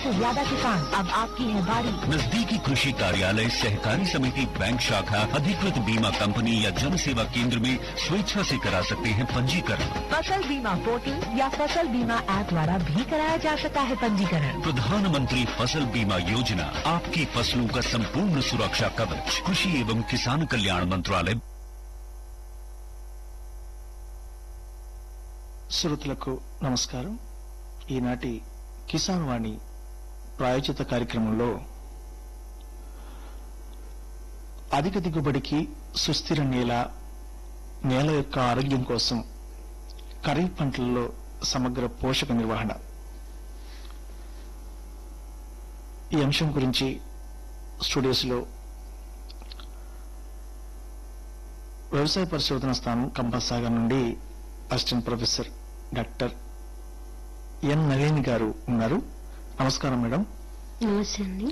से ज्यादा किसान अब आपकी है बारी नजदीकी कृषि कार्यालय सहकारी समिति बैंक शाखा अधिकृत बीमा कंपनी या जन सेवा केंद्र में स्वेच्छा से करा सकते हैं पंजीकरण फसल बीमा पोर्टल या फसल बीमा ऐप द्वारा भी कराया जा सकता है पंजीकरण प्रधानमंत्री फसल बीमा योजना आपकी फसलों का संपूर्ण सुरक्षा कवच कृषि एवं किसान कल्याण मंत्रालय శ్రోతలకు నమస్కారం ఈనాటి కిసాన్ వాణి ప్రాయోజిత కార్యక్రమంలో అధిక దిగుబడికి సుస్థిర నేల నేల యొక్క ఆరోగ్యం కోసం ఖరీఫ్ పంటలలో సమగ్ర పోషక నిర్వహణ ఈ అంశం గురించి స్టూడియోస్లో వ్యవసాయ పరిశోధన స్థానం కంపల్సాగర్ నుండి assistant professor doctor N Naveen garu ఉన్నారు నమస్కారం మేడం నమస్తే అండి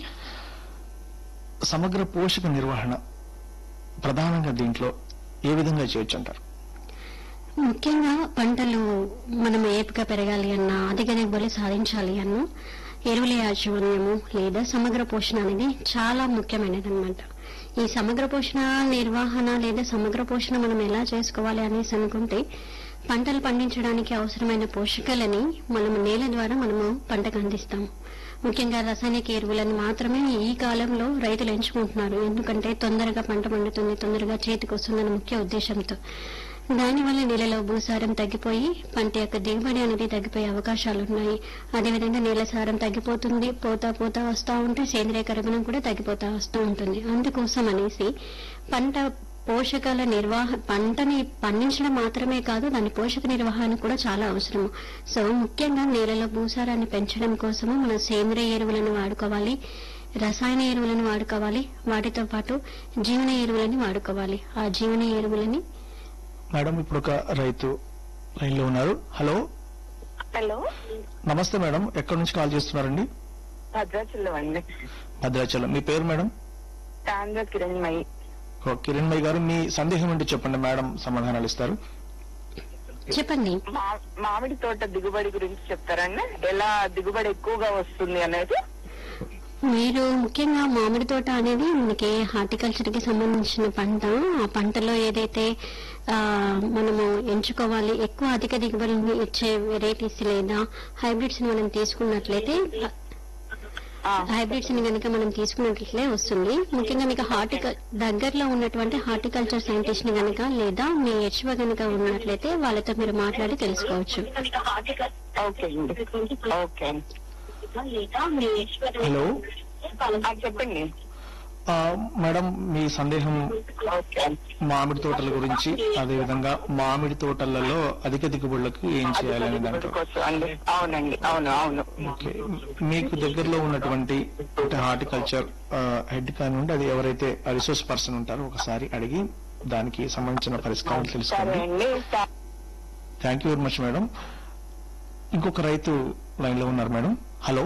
సమగ్ర పోషక నిర్వహణ ప్రధానంగా దీంట్లో ఏ విధంగా చేయొచ్చు అంటారు ముఖ్యంగా పంటలు మనం ఏపుగా పెరగాలి అన్నా అధిక దిగుబడి సాధించాలి అన్నా ఎరువుల యాజమాన్యము లేదా సమగ్ర పోషణ అనేది చాలా ముఖ్యమైనది అనమాట ఈ సమగ్ర పోషణ నిర్వహణ లేదా సమగ్ర పోషణ మనం ఎలా చేసుకోవాలి అనేసి అనుకుంటే పంటలు పండించడానికి అవసరమైన పోషకాలని మనం నేల ద్వారా మనము పంటకు అందిస్తాము ముఖ్యంగా రసాయనిక ఎరువులను మాత్రమే ఈ కాలంలో రైతులు ఎంచుకుంటున్నారు ఎందుకంటే తొందరగా పంట పండుతుంది తొందరగా చేతికి వస్తుందన్న ముఖ్య ఉద్దేశంతో దానివల్ల నేలలో భూసారం తగ్గిపోయి పంట యొక్క దిగుబడి అనేది తగ్గిపోయే అవకాశాలు ఉన్నాయి అదేవిధంగా నేల సారం తగ్గిపోతుంది పోతా పోతా వస్తూ ఉంటే సేంద్రియ కర్బనం కూడా తగ్గిపోతా వస్తూ ఉంటుంది అందుకోసం అనేసి పంట పోషకాల నిర్వహ పంటని పండించడం మాత్రమే కాదు దాని పోషక నిర్వహణ కూడా చాలా అవసరం సో ముఖ్యంగా నేలలో భూసారాన్ని పెంచడం కోసము మనం సేంద్రియ ఎరువులను వాడుకోవాలి రసాయన ఎరువులను వాడుకోవాలి వాటితో పాటు జీవన ఎరువులని వాడుకోవాలి ఆ జీవన ఎరువులని మేడం ఇప్పుడు ఒక రైతు లైన్ లో ఉన్నారు హలో హలో నమస్తే మేడం ఎక్కడి నుంచి కాల్ చేస్తున్నారండి భద్రాచలం అండి భద్రాచలం మీ పేరు మేడం తాండ్ర కిరణ్మయి ఓ, కిరణ్మయ్య గారు మీ సందేహం ఏంటి చెప్పండి మేడం సమాధానాలు ఇస్తారు చెప్పండి మా- మామిడి తోట దిగుబడి గురించి చెప్తారండి ఎలా దిగుబడి ఎక్కువగా వస్తుంది అనేది మీరు ముఖ్యంగా మామిడి తోట అనేది మనకి హార్టికల్చర్ కి సంబంధించిన పంట ఆ పంటలో ఏదైతే ఆ, మనము ఎంచుకోవాలి ఎక్కువ అధిక దిగుబడిని ఇచ్చే వెరైటీస్ లేదా హైబ్రిడ్స్ ని మనం తీసుకున్నట్లయితే ఆ, హైబ్రిడ్స్ ని కనుక మనం తీసుకున్నట్లయితే వస్తుంది ముఖ్యంగా మీకు హార్టికల్ దగ్గరలో ఉన్నటువంటి హార్టికల్చర్ సైంటిస్ట్ ని కనుక లేదా మీ హెచ్వ కనుక ఉన్నట్లయితే వాళ్ళతో మీరు మాట్లాడి తెలుసుకోవచ్చు ఓకే అండి ఓకే హలో ఆ, చెప్పండి ఆ, మేడం మీ సందేహం ఓకే మామిడి తోటల గురించి అదే విధంగా మామిడి తోటలలో అధిక దిగుబడులకు ఏం చేయాలనే దిగుబడి దాంట్లో కోసం అండి అవునండి అవును అవును ఓకే మీకు దగ్గరలో ఉన్నటువంటి అంటే హార్టికల్చర్ హెడ్ కానివ్వండి అది ఎవరైతే రిసోర్స్ పర్సన్ ఉంటారో ఒకసారి అడిగి దానికి సంబంధించిన పరిష్కారం సరే తెలుసుకోండి అండి తా- thank you very much madam ఇంకొక రైతు లైన్ లో ఉన్నారు మేడం హలో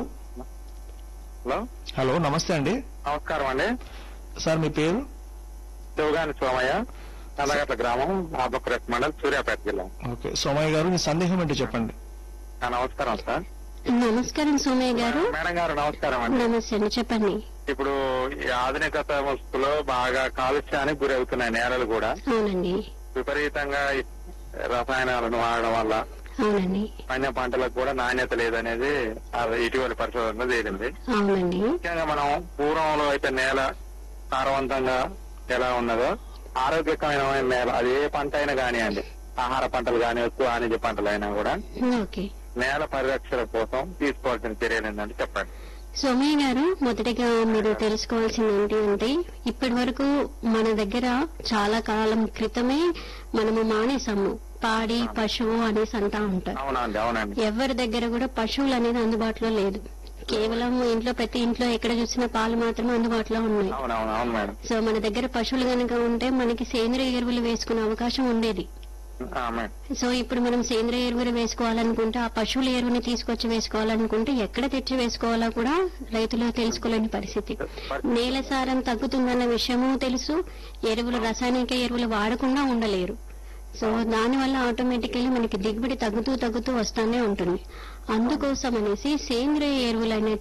హలో హలో నమస్తే అండి నమస్కారం అండి సార్ మీ పేరు శివగాని సోమయ్య నల్లగట్ల గ్రామం ఆబకురెట్ మండల్ సూర్యాపేట జిల్లా ఓకే సోమయ్య గారు మీ సందేహం ఏంటో చెప్పండి ఆ, నమస్కారం సార్ నమస్కారం సోమయ్య గారు మేడం గారు నమస్కారం అండి నమస్తే అండి చెప్పండి ఇప్పుడు ఈ ఆధునికత వస్తువులో బాగా కాలుష్యానికి గురి అవుతున్నాయి నేలలు కూడా అవునండి విపరీతంగా ఈ రసాయనాలను వాడడం వల్ల అవునండి అన్య పంటలకు కూడా నాణ్యత లేదనేది ఆ ఇటీవలి పరిశోధనలో తేలింది అవునండి ముఖ్యంగా మనం పూర్వంలో అయితే నేల సారవంతంగా ఎలా ఉన్నదో ఆరోగ్యకరమైన నేల అది ఏ పంట అయినా కానివ్వండి ఆహార పంటలు కానీ ఎక్కువ వాణిజ్య పంటలు అయినా కూడా ఓకే నేల పరిరక్షణ కోసం తీసుకోవాల్సిన చర్యలు ఏంటంటే చెప్పండి సోమయ్య గారు మొదటిగా మీరు తెలుసుకోవాల్సింది ఏంటి అంటే ఇప్పటి వరకు మన దగ్గర చాలా కాలం క్రితమే మనము మానేసాము పాడి పశువు అనేసి అంటా ఉంటారు అవునండి అవునండి ఎవరి దగ్గర కూడా పశువులు అనేది అందుబాటులో లేదు కేవలం ఇంట్లో ప్రతి ఇంట్లో ఎక్కడ చూసినా పాలు మాత్రమే అందుబాటులో ఉన్నాయి అవునవును అవును మేడం సో మన దగ్గర పశువులు కనుక ఉంటే మనకి సేంద్రియ ఎరువులు వేసుకునే అవకాశం ఉండేది ఆ, మేడం సో ఇప్పుడు మనం సేంద్రియ ఎరువులు వేసుకోవాలనుకుంటే ఆ పశువుల ఎరువుని తీసుకొచ్చి వేసుకోవాలనుకుంటే ఎక్కడ తెచ్చి వేసుకోవాలో కూడా రైతులు తెలుసుకోలేని పరిస్థితి నేల సారం తగ్గుతుందన్న విషయము తెలుసు ఎరువులు రాసాయనిక ఎరువులు వాడకుండా ఉండలేరు సో దానివల్ల ఆటోమేటికల్లీ మనకి దిగుబడి తగ్గుతూ తగ్గుతూ వస్తానే ఉంటుంది అందుకోసం అనేసి సేంద్రియ ఎరువులు